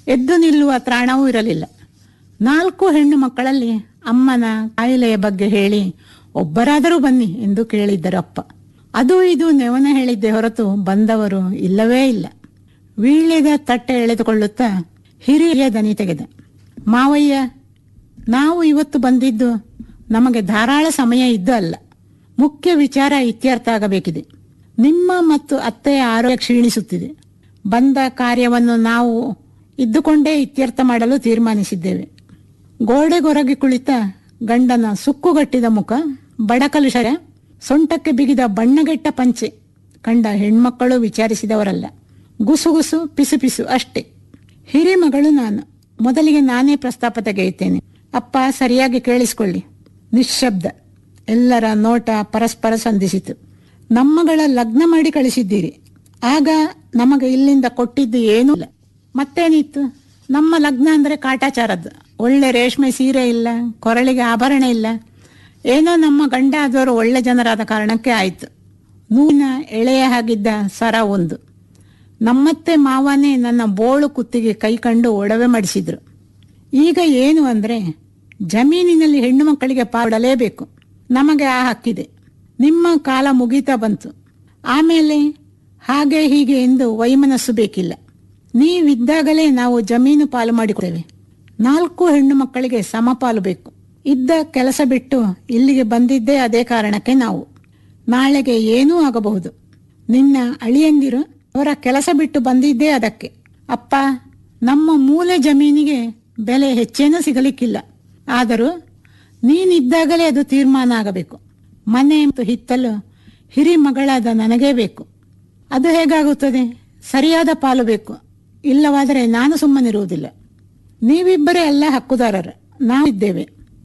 ಎದ್ದು ನಿಲ್ಲುವ ತ್ರಾಣವೂ ಇರಲಿಲ್ಲ ನಾಲ್ಕು ಹೆಣ್ಣು ಮಕ್ಕಳಲ್ಲಿ ಅಮ್ಮನ ಕಾಯಿಲೆಯ ಬಗ್ಗೆ ಹೇಳಿ ಒಬ್ಬರಾದರೂ ಬನ್ನಿ ಎಂದು ಕೇಳಿದ್ದರು ಅಪ್ಪ ಅದು ಇದು ನೆವನ ಹೇಳಿದ್ದೆ ಹೊರತು ಬಂದವರು ಇಲ್ಲವೇ ಇಲ್ಲ ವೀಳ್ಯದ ತಟ್ಟೆ ಎಳೆದುಕೊಳ್ಳುತ್ತಾ ಹಿರಿಯ ದನಿ ತೆಗೆದ ಮಾವಯ್ಯ ನಾವು ಇವತ್ತು ಬಂದಿದ್ದು ನಮಗೆ ಧಾರಾಳ ಸಮಯ ಇದ್ದು ಅಲ್ಲ ಮುಖ್ಯ ವಿಚಾರ ಇತ್ಯರ್ಥ ಆಗಬೇಕಿದೆ ನಿಮ್ಮ ಮತ್ತು ಅತ್ತೆಯ ಆರೋಗ್ಯ ಕ್ಷೀಣಿಸುತ್ತಿದೆ ಬಂದ ಕಾರ್ಯವನ್ನು ನಾವು ಇದ್ದುಕೊಂಡೇ ಇತ್ಯರ್ಥ ಮಾಡಲು ತೀರ್ಮಾನಿಸಿದ್ದೇವೆ ಗೋಡೆಗೊರಗಿ ಕುಳಿತ ಗಂಡನ ಸುಕ್ಕುಗಟ್ಟಿದ ಮುಖ ಬಡಕಲುಷರ ಸೊಂಟಕ್ಕೆ ಬಿಗಿದ ಬಣ್ಣಗೆಟ್ಟ ಪಂಚೆ ಕಂಡ ಹೆಣ್ಮಕ್ಕಳು ವಿಚಾರಿಸಿದವರಲ್ಲ ಗುಸುಗುಸು ಪಿಸು ಪಿಸು ಅಷ್ಟೇ ಹಿರಿಮಗಳು ನಾನು ಮೊದಲಿಗೆ ನಾನೇ ಪ್ರಸ್ತಾಪ ತೆಗೆಯುತ್ತೇನೆ ಅಪ್ಪ ಸರಿಯಾಗಿ ಕೇಳಿಸಿಕೊಳ್ಳಿ ನಿಶ್ಶಬ್ದ ಎಲ್ಲರ ನೋಟ ಪರಸ್ಪರ ಸಂಧಿಸಿತು ನಮ್ಮಗಳ ಲಗ್ನ ಮಾಡಿ ಕಳಿಸಿದ್ದೀರಿ ಆಗ ನಮಗೆ ಇಲ್ಲಿಂದ ಕೊಟ್ಟಿದ್ದು ಏನೂ ಇಲ್ಲ ಮತ್ತೇನಿತ್ತು ನಮ್ಮ ಲಗ್ನ ಅಂದ್ರೆ ಕಾಟಾಚಾರದ್ದು ಒಳ್ಳೆ ರೇಷ್ಮೆ ಸೀರೆ ಇಲ್ಲ ಕೊರಳಿಗೆ ಆಭರಣ ಇಲ್ಲ ಏನೋ ನಮ್ಮ ಗಂಡ ಆದವರು ಒಳ್ಳೆ ಜನರಾದ ಕಾರಣಕ್ಕೆ ಆಯ್ತು ನೂನ ಎಳೆಯ ಹಾಗಿದ್ದ ಸರ ಒಂದು ನಮ್ಮತ್ತೆ ಮಾವನೇ ನನ್ನ ಬೋಳು ಕುತ್ತಿಗೆ ಕೈ ಕಂಡು ಒಡವೆ ಮಾಡಿಸಿದ್ರು ಈಗ ಏನು ಅಂದ್ರೆ ಜಮೀನಿನಲ್ಲಿ ಹೆಣ್ಣು ಮಕ್ಕಳಿಗೆ ಪಾಡಲೇಬೇಕು ನಮಗೆ ಆ ಹಕ್ಕಿದೆ ನಿಮ್ಮ ಕಾಲ ಮುಗೀತಾ ಬಂತು ಆಮೇಲೆ ಹಾಗೆ ಹೀಗೆ ಎಂದು ವೈಮನಸ್ಸು ಬೇಕಿಲ್ಲ ನೀವಿದ್ದಾಗಲೇ ನಾವು ಜಮೀನು ಪಾಲು ಮಾಡಿಕೊಡೇವೆ ನಾಲ್ಕು ಹೆಣ್ಣು ಮಕ್ಕಳಿಗೆ ಸಮಪಾಲು ಬೇಕು ಇದ್ದ ಕೆಲಸ ಬಿಟ್ಟು ಇಲ್ಲಿಗೆ ಬಂದಿದ್ದೇ ಅದೇ ಕಾರಣಕ್ಕೆ ನಾವು ನಾಳೆಗೆ ಏನೂ ಆಗಬಹುದು ನಿನ್ನ ಅಳಿಯಂದಿರು ಅವರ ಕೆಲಸ ಬಿಟ್ಟು ಬಂದಿದ್ದೇ ಅದಕ್ಕೆ ಅಪ್ಪ ನಮ್ಮ ಮೂಲೆ ಜಮೀನಿಗೆ ಬೆಲೆ ಹೆಚ್ಚೇನೂ ಸಿಗಲಿಕ್ಕಿಲ್ಲ ಆದರೂ ನೀನಿದ್ದಾಗಲೇ ಅದು ತೀರ್ಮಾನ ಆಗಬೇಕು ಮನೆ ಮತ್ತು ಹಿತ್ತಲು ಹಿರಿ ಮಗಳಾದ ನನಗೇ ಬೇಕು ಅದು ಹೇಗಾಗುತ್ತದೆ ಸರಿಯಾದ ಪಾಲು ಬೇಕು ಇಲ್ಲವಾದರೆ ನಾನು ಸುಮ್ಮನಿರುವುದಿಲ್ಲ ನೀವಿಬ್ಬರೇ ಎಲ್ಲ ಹಕ್ಕುದಾರರು ನಾವಿದ್ದೇವೆ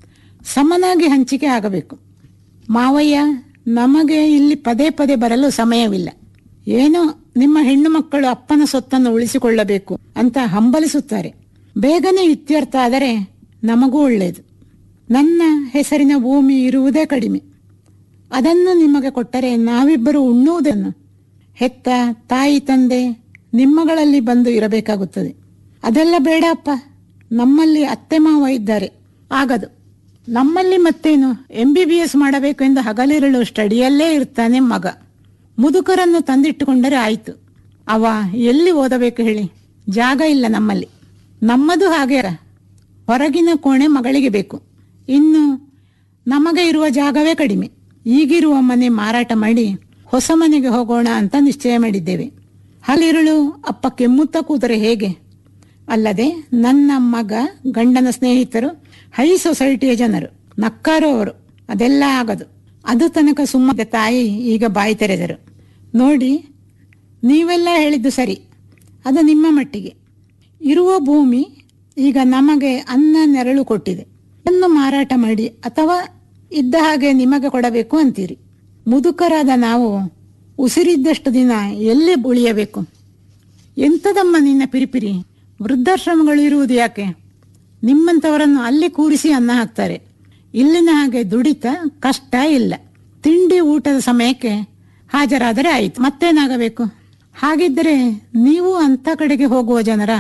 ಸಮನಾಗಿ ಹಂಚಿಕೆ ಆಗಬೇಕು ಮಾವಯ್ಯ ನಮಗೆ ಇಲ್ಲಿ ಪದೇ ಪದೇ ಬರಲು ಸಮಯವಿಲ್ಲ ಏನೋ ನಿಮ್ಮ ಹೆಣ್ಣು ಮಕ್ಕಳು ಅಪ್ಪನ ಸೊತ್ತನ್ನು ಉಳಿಸಿಕೊಳ್ಳಬೇಕು ಅಂತ ಹಂಬಲಿಸುತ್ತಾರೆ ಬೇಗನೆ ಇತ್ಯರ್ಥ ಆದರೆ ನಮಗೂ ಒಳ್ಳೆಯದು ನನ್ನ ಹೆಸರಿನ ಭೂಮಿ ಇರುವುದೇ ಕಡಿಮೆ ಅದನ್ನು ನಿಮಗೆ ಕೊಟ್ಟರೆ ನಾವಿಬ್ಬರು ಉಣ್ಣುವುದನ್ನು ಹೆತ್ತ ತಾಯಿ ತಂದೆ ನಿಮ್ಮಗಳಲ್ಲಿ ಬಂದು ಇರಬೇಕಾಗುತ್ತದೆ ಅದೆಲ್ಲ ಬೇಡ ಅಪ್ಪ ನಮ್ಮಲ್ಲಿ ಅತ್ತೆ ಮಾವ ಇದ್ದಾರೆ ಆಗದು ನಮ್ಮಲ್ಲಿ ಮತ್ತೇನು ಎಂ ಬಿ ಬಿ ಎಸ್ ಮಾಡಬೇಕು ಎಂದು ಹಗಲಿರಲು ಸ್ಟಡಿಯಲ್ಲೇ ಇರ್ತಾನೆ ಮಗ ಮುದುಕರನ್ನು ತಂದಿಟ್ಟುಕೊಂಡರೆ ಆಯ್ತು ಅವ ಎಲ್ಲಿ ಓದಬೇಕು ಹೇಳಿ ಜಾಗ ಇಲ್ಲ ನಮ್ಮಲ್ಲಿ ನಮ್ಮದು ಹಾಗೆ ಹೊರಗಿನ ಕೋಣೆ ಮಗಳಿಗೆ ಬೇಕು ಇನ್ನು ನಮಗೆ ಇರುವ ಜಾಗವೇ ಕಡಿಮೆ ಈಗಿರುವ ಮನೆ ಮಾರಾಟ ಮಾಡಿ ಹೊಸ ಮನೆಗೆ ಹೋಗೋಣ ಅಂತ ನಿಶ್ಚಯ ಮಾಡಿದ್ದೇವೆ ಹಲಿರುಳು ಅಪ್ಪ ಕೆಮ್ಮುತ್ತ ಕೂತರೆ ಹೇಗೆ ಅಲ್ಲದೆ ನನ್ನ ಮಗ ಗಂಡನ ಸ್ನೇಹಿತರು ಹೈ ಸೊಸೈಟಿಯ ಜನರು ನಕ್ಕಾರು ಅವರು ಅದೆಲ್ಲ ಆಗದು ಅದು ತನಕ ಸುಮ್ಮನೆ ತಾಯಿ ಈಗ ಬಾಯಿ ತೆರೆದರು ನೋಡಿ ನೀವೆಲ್ಲ ಹೇಳಿದ್ದು ಸರಿ ಅದು ನಿಮ್ಮ ಮಟ್ಟಿಗೆ ಇರುವ ಭೂಮಿ ಈಗ ನಮಗೆ ಅನ್ನ ನೆರಳು ಕೊಟ್ಟಿದೆ ಅದನ್ನು ಮಾರಾಟ ಮಾಡಿ ಅಥವಾ ಇದ್ದ ಹಾಗೆ ನಿಮಗೆ ಕೊಡಬೇಕು ಅಂತೀರಿ ಮುದುಕರಾದ ನಾವು ಉಸಿರಿದ್ದಷ್ಟು ದಿನ ಎಲ್ಲಿ ಉಳಿಯಬೇಕು ಎಂಥದಮ್ಮ ನಿನ್ನ ಪಿರಿಪಿರಿ ವೃದ್ಧಾಶ್ರಮಗಳು ಇರುವುದು ಯಾಕೆ ನಿಮ್ಮಂಥವರನ್ನು ಅಲ್ಲಿ ಕೂರಿಸಿ ಅನ್ನ ಹಾಕ್ತಾರೆ ಇಲ್ಲಿನ ಹಾಗೆ ದುಡಿತ ಕಷ್ಟ ಇಲ್ಲ ತಿಂಡಿ ಊಟದ ಸಮಯಕ್ಕೆ ಹಾಜರಾದರೆ ಆಯಿತು ಮತ್ತೇನಾಗಬೇಕು ಹಾಗಿದ್ದರೆ ನೀವು ಅಂಥ ಕಡೆಗೆ ಹೋಗುವ ಜನರ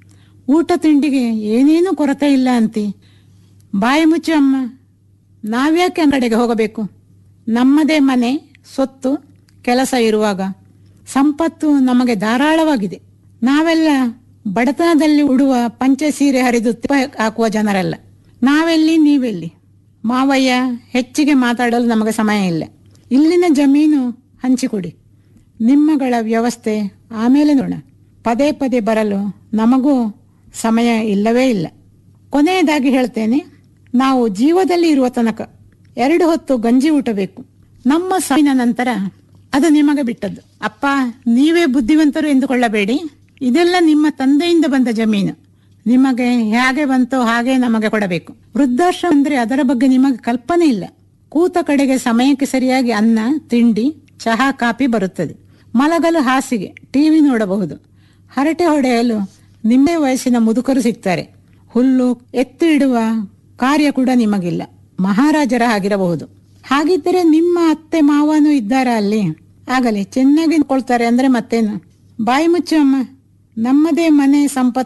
ಊಟ ತಿಂಡಿಗೆ ಏನೇನೂ ಕೊರತೆ ಇಲ್ಲ ಅಂತಿ ಬಾಯಿ ಮುಚ್ಚು ಅಮ್ಮ ನಾವ್ಯಾಕೆ ಆ ಕಡೆಗೆ ಹೋಗಬೇಕು ನಮ್ಮದೇ ಮನೆ ಸೊತ್ತು ಕೆಲಸ ಇರುವಾಗ ಸಂಪತ್ತು ನಮಗೆ ಧಾರಾಳವಾಗಿದೆ ನಾವೆಲ್ಲ ಬಡತನದಲ್ಲಿ ಉಡುವ ಪಂಚೆ ಸೀರೆ ಹರಿದು ತಿಪ್ಪ ಹಾಕುವ ಜನರಲ್ಲ ನಾವೆಲ್ಲಿ ನೀವೆಲ್ಲಿ ಮಾವಯ್ಯ ಹೆಚ್ಚಿಗೆ ಮಾತಾಡಲು ನಮಗೆ ಸಮಯ ಇಲ್ಲ ಇಲ್ಲಿನ ಜಮೀನು ಹಂಚಿಕೊಡಿ ನಿಮ್ಮಗಳ ವ್ಯವಸ್ಥೆ ಆಮೇಲೆ ನೋಡೋಣ ಪದೇ ಪದೇ ಬರಲು ನಮಗೂ ಸಮಯ ಇಲ್ಲವೇ ಇಲ್ಲ ಕೊನೆಯದಾಗಿ ಹೇಳ್ತೇನೆ ನಾವು ಜೀವದಲ್ಲಿ ಇರುವ ತನಕ ಎರಡು ಹೊತ್ತು ಗಂಜಿ ಊಟ ಬೇಕು ನಮ್ಮ ಸಾವಿನ ನಂತರ ಅದು ನಿಮಗೆ ಬಿಟ್ಟದ್ದು ಅಪ್ಪ ನೀವೇ ಬುದ್ಧಿವಂತರು ಎಂದುಕೊಳ್ಳಬೇಡಿ ಇದೆಲ್ಲ ನಿಮ್ಮ ತಂದೆಯಿಂದ ಬಂದ ಜಮೀನು ನಿಮಗೆ ಹೇಗೆ ಬಂತೋ ಹಾಗೆ ನಮಗೆ ಕೊಡಬೇಕು ವೃದ್ಧಾಶ್ರಮ ಅಂದ್ರೆ ಅದರ ಬಗ್ಗೆ ನಿಮಗೆ ಕಲ್ಪನೆ ಇಲ್ಲ ಕೂತ ಕಡೆಗೆ ಸಮಯಕ್ಕೆ ಸರಿಯಾಗಿ ಅನ್ನ ತಿಂಡಿ ಚಹಾ ಕಾಫಿ ಬರುತ್ತದೆ ಮಲಗಲು ಹಾಸಿಗೆ ಟಿವಿ ನೋಡಬಹುದು ಹರಟೆ ಹೊಡೆಯಲು ನಿಮ್ಮೇ ವಯಸ್ಸಿನ ಮುದುಕರು ಸಿಗ್ತಾರೆ ಹುಲ್ಲು ಎತ್ತು ಇಡುವ ಕಾರ್ಯ ಕೂಡ ನಿಮಗಿಲ್ಲ ಮಹಾರಾಜರ ಆಗಿರಬಹುದು ಹಾಗಿದ್ದರೆ ನಿಮ್ಮ ಅತ್ತೆ ಮಾವನು ಇದ್ದಾರಾ ಅಲ್ಲಿ ಆಗಲಿ ಚೆನ್ನಾಗಿ ಕೊಳ್ತಾರೆ ಅಂದ್ರೆ ಮತ್ತೇನು ಬಾಯಿ ಮುಚ್ಚು ಅಮ್ಮ ನಮ್ಮದೇ ಮನೆ ಸಂಪತ್ತು